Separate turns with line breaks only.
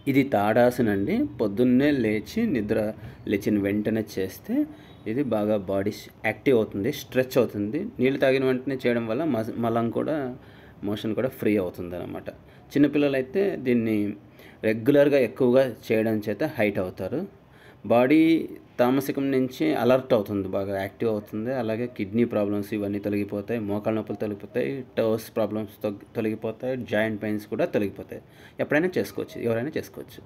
ఇది తాడాసన అండి పొద్దున్నే లేచి నిద్ర లేచిన వెంటనే చేస్తే ఇది బాగా బాడీ యాక్టివ్ అవుతుంది స్ట్రెచ్ అవుతుంది నీళ్ళు తాగిన వెంటనే చేయడం వల్ల మజ- మలం కూడా మోషన్ కూడా ఫ్రీ అవుతుంది అనమాట చిన్నపిల్లలు అయితే దీన్ని రెగ్యులర్గా ఎక్కువగా చేయడం చేత హైట్ అవుతారు బాడీ తామసికం నుంచి అలర్ట్ అవుతుంది బాగా యాక్టివ్ అవుతుంది అలాగే కిడ్నీ ప్రాబ్లమ్స్ ఇవన్నీ తొలగిపోతాయి మోకాళ్ళ నొప్పులు తొలగిపోతాయి టర్స్ ప్రాబ్లమ్స్ తొలగిపోతాయి జాయింట్ పెయిన్స్ కూడా తొలగిపోతాయి ఎప్పుడైనా చేసుకోవచ్చు ఎవరైనా చేసుకోవచ్చు